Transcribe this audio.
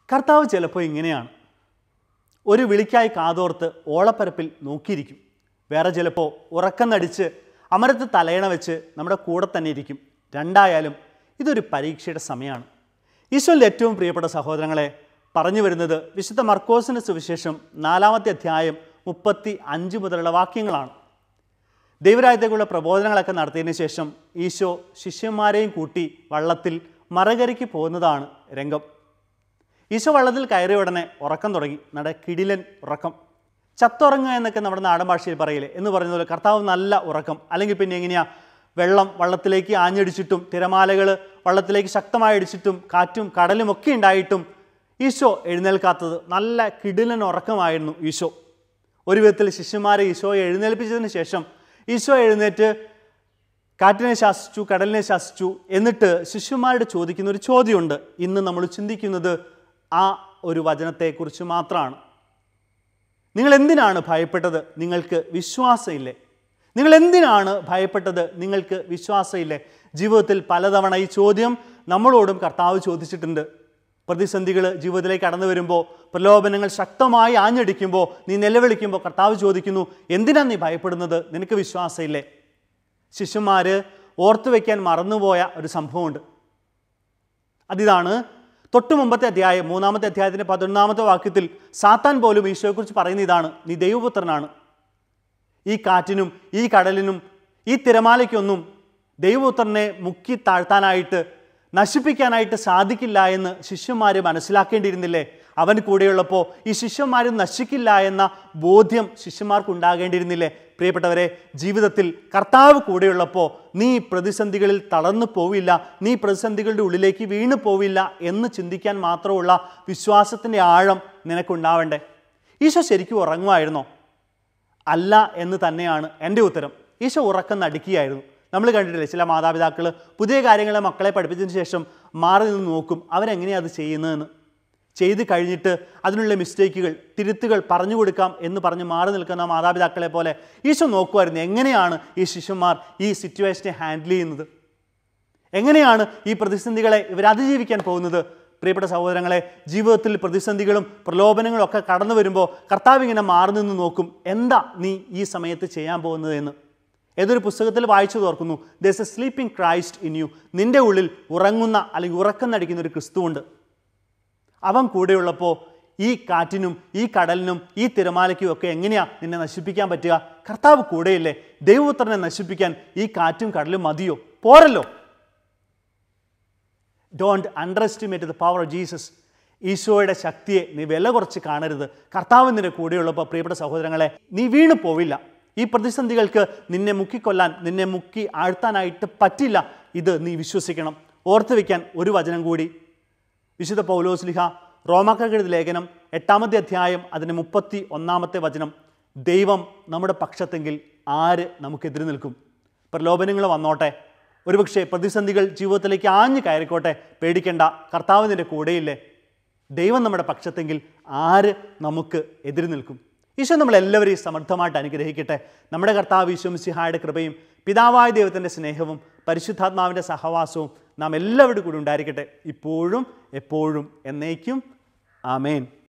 കർത്താവ് ചിലപ്പോൾ ഇങ്ങനെയാണ് ഒരു വിളിക്കായി കാതോർത്ത് ഓളപ്പരപ്പിൽ നോക്കിയിരിക്കും വേറെ ചിലപ്പോൾ ഉറക്കം നടിച്ച് അമരത്ത് തലയണ വെച്ച് നമ്മുടെ കൂടെ തന്നെ ഇരിക്കും രണ്ടായാലും ഇതൊരു പരീക്ഷയുടെ സമയമാണ് ഈശോയിൽ ഏറ്റവും പ്രിയപ്പെട്ട സഹോദരങ്ങളെ പറഞ്ഞു വരുന്നത് വിശുദ്ധ മർക്കോസിൻ്റെ സുവിശേഷം നാലാമത്തെ അധ്യായം മുപ്പത്തി അഞ്ച് മുതലുള്ള വാക്യങ്ങളാണ് ദൈവരാജ്യത്തേക്കുള്ള പ്രബോധനങ്ങളൊക്കെ നടത്തിയതിന് ശേഷം ഈശോ ശിഷ്യന്മാരെയും കൂട്ടി വള്ളത്തിൽ മറകരയ്ക്ക് പോകുന്നതാണ് രംഗം ഈശോ വള്ളത്തിൽ കയറിയ ഉടനെ ഉറക്കം തുടങ്ങി നട കിടിലൻ ഉറക്കം ചത്തുറങ്ങുക എന്നൊക്കെ നമ്മുടെ നാടൻ ഭാഷയിൽ പറയില്ലേ എന്ന് പറയുന്ന പോലെ കർത്താവ് നല്ല ഉറക്കം അല്ലെങ്കിൽ പിന്നെ എങ്ങനെയാ വെള്ളം വള്ളത്തിലേക്ക് ആഞ്ഞടിച്ചിട്ടും തിരമാലകൾ വള്ളത്തിലേക്ക് ശക്തമായി അടിച്ചിട്ടും കാറ്റും കടലും ഒക്കെ ഉണ്ടായിട്ടും ഈശോ എഴുന്നേൽക്കാത്തത് നല്ല കിടിലൻ ഉറക്കമായിരുന്നു ഈശോ ഒരു വിധത്തിൽ ശിഷ്യന്മാരെ ഈശോയെ എഴുന്നേൽപ്പിച്ചതിന് ശേഷം ഈശോ എഴുന്നേറ്റ് കാറ്റിനെ ശാസിച്ചു കടലിനെ ശാസിച്ചു എന്നിട്ട് ശിഷ്യന്മാരോട് ചോദിക്കുന്ന ഒരു ചോദ്യമുണ്ട് ഇന്ന് നമ്മൾ ചിന്തിക്കുന്നത് ആ ഒരു വചനത്തെക്കുറിച്ച് മാത്രമാണ് നിങ്ങൾ എന്തിനാണ് ഭയപ്പെട്ടത് നിങ്ങൾക്ക് വിശ്വാസമില്ലേ നിങ്ങൾ എന്തിനാണ് ഭയപ്പെട്ടത് നിങ്ങൾക്ക് വിശ്വാസമില്ലേ ജീവിതത്തിൽ പലതവണ ഈ ചോദ്യം നമ്മളോടും കർത്താവ് ചോദിച്ചിട്ടുണ്ട് പ്രതിസന്ധികൾ ജീവിതത്തിലേക്ക് കടന്നു വരുമ്പോൾ പ്രലോഭനങ്ങൾ ശക്തമായി ആഞ്ഞടിക്കുമ്പോൾ നീ നിലവിളിക്കുമ്പോൾ കർത്താവ് ചോദിക്കുന്നു എന്തിനാണ് നീ ഭയപ്പെടുന്നത് നിനക്ക് വിശ്വാസമില്ലേ ശിഷ്യന്മാർ ഓർത്തു വയ്ക്കാൻ മറന്നുപോയ ഒരു സംഭവമുണ്ട് അതിതാണ് തൊട്ടു മുമ്പത്തെ അധ്യായം മൂന്നാമത്തെ അധ്യായത്തിൻ്റെ പതിനൊന്നാമത്തെ വാക്യത്തിൽ സാത്താൻ പോലും ഈശോയെക്കുറിച്ച് പറയുന്ന ഇതാണ് നീ ദൈവപുത്രനാണ് ഈ കാറ്റിനും ഈ കടലിനും ഈ തിരമാലയ്ക്കൊന്നും ദൈവപുത്രനെ മുക്കി താഴ്ത്താനായിട്ട് നശിപ്പിക്കാനായിട്ട് സാധിക്കില്ല എന്ന് ശിഷ്യന്മാർ മനസ്സിലാക്കേണ്ടിയിരുന്നില്ലേ അവൻ കൂടെയുള്ളപ്പോൾ ഈ ശിഷ്യന്മാർ നശിക്കില്ല എന്ന ബോധ്യം ശിഷ്യന്മാർക്ക് ഉണ്ടാകേണ്ടിയിരുന്നില്ലേ പ്രിയപ്പെട്ടവരെ ജീവിതത്തിൽ കർത്താവ് കൂടെയുള്ളപ്പോൾ നീ പ്രതിസന്ധികളിൽ തളർന്നു പോവില്ല നീ പ്രതിസന്ധികളുടെ ഉള്ളിലേക്ക് വീണു പോവില്ല എന്ന് ചിന്തിക്കാൻ മാത്രമുള്ള വിശ്വാസത്തിൻ്റെ ആഴം നിനക്കുണ്ടാവണ്ടേ ഈശോ ശരിക്കും ഉറങ്ങുമായിരുന്നോ അല്ല എന്ന് തന്നെയാണ് എൻ്റെ ഉത്തരം ഈശോ ഉറക്കം നടുക്കിയായിരുന്നു നമ്മൾ കണ്ടിട്ടില്ലേ ചില മാതാപിതാക്കൾ പുതിയ കാര്യങ്ങളെ മക്കളെ പഠിപ്പിച്ചതിന് ശേഷം മാറി നിന്ന് നോക്കും അവരെങ്ങനെയാണ് അത് ചെയ്യുന്നതെന്ന് ചെയ്ത് കഴിഞ്ഞിട്ട് അതിനുള്ള മിസ്റ്റേക്കുകൾ തിരുത്തുകൾ പറഞ്ഞു കൊടുക്കാം എന്ന് പറഞ്ഞ് മാറി നിൽക്കുന്ന മാതാപിതാക്കളെ പോലെ ഈശോ നോക്കുമായിരുന്നു എങ്ങനെയാണ് ഈ ശിഷ്യന്മാർ ഈ സിറ്റുവേഷനെ ഹാൻഡിൽ ചെയ്യുന്നത് എങ്ങനെയാണ് ഈ പ്രതിസന്ധികളെ ഇവർ അതിജീവിക്കാൻ പോകുന്നത് പ്രിയപ്പെട്ട സഹോദരങ്ങളെ ജീവിതത്തിൽ പ്രതിസന്ധികളും പ്രലോഭനങ്ങളും ഒക്കെ കടന്നു വരുമ്പോൾ കർത്താവ് ഇങ്ങനെ മാറി നിന്ന് നോക്കും എന്താ നീ ഈ സമയത്ത് ചെയ്യാൻ പോകുന്നത് എന്ന് ഏതൊരു പുസ്തകത്തിൽ വായിച്ചു തോർക്കുന്നു this a sleeping Christ in you നിന്റെ ഉള്ളിൽ ഉറങ്ങുന്ന അല്ലെങ്കിൽ ഉറക്കം നടിക്കുന്ന ഒരു ക്രിസ്തുവുണ്ട് അവൻ കൂടെയുള്ളപ്പോൾ ഈ കാറ്റിനും ഈ കടലിനും ഈ തിരമാലയ്ക്കും ഒക്കെ എങ്ങനെയാ നിന്നെ നശിപ്പിക്കാൻ പറ്റുക കർത്താവ് കൂടെയില്ലേ ദൈവപുത്രനെ നശിപ്പിക്കാൻ ഈ കാറ്റും കടലും മതിയോ പോരല്ലോ don't underestimate the power of Jesus ഈശോയുടെ ശക്തിയെ നീ വില കുറച്ച് കാണരുത് കർത്താവ് നിന്റെ കൂടെയുള്ളപ്പോൾ പ്രിയപ്പെട്ട സഹോദരങ്ങളെ നീ വീണു പോവില്ല ഈ പ്രതിസന്ധികൾക്ക് നിന്നെ മുക്കിക്കൊല്ലാൻ നിന്നെ മുക്കി ആഴ്ത്താനായിട്ട് പറ്റില്ല ഇത് നീ വിശ്വസിക്കണം ഓർത്തു വയ്ക്കാൻ ഒരു വചനം കൂടി വിശുദ്ധ പൗലോസ്ലിഹ റോമാക്കഴുത ലേഖനം എട്ടാമത്തെ അധ്യായം അതിൻ്റെ മുപ്പത്തി ഒന്നാമത്തെ വചനം ദൈവം നമ്മുടെ പക്ഷത്തെങ്കിൽ ആര് നമുക്കെതിരെ നിൽക്കും പ്രലോഭനങ്ങൾ വന്നോട്ടെ ഒരുപക്ഷെ പ്രതിസന്ധികൾ ജീവിതത്തിലേക്ക് ആഞ്ഞു കയറിക്കോട്ടെ പേടിക്കേണ്ട കർത്താവ് നിൻ്റെ കൂടെയില്ലേ ദൈവം നമ്മുടെ പക്ഷത്തെങ്കിൽ ആര് നമുക്ക് എതിര് നിൽക്കും ഈശോ നമ്മളെല്ലാവരെയും സമർത്ഥമായിട്ട് അനുഗ്രഹിക്കട്ടെ നമ്മുടെ കർത്താവ് ഈശോ മിശിഹായുടെ കൃപയും പിതാവായ ദൈവത്തിൻ്റെ സ്നേഹവും പരിശുദ്ധാത്മാവിൻ്റെ സഹവാസവും നാം എല്ലാവരുടെ കൂടി ഉണ്ടായിരിക്കട്ടെ ഇപ്പോഴും എപ്പോഴും എന്നേക്കും ആമേൻ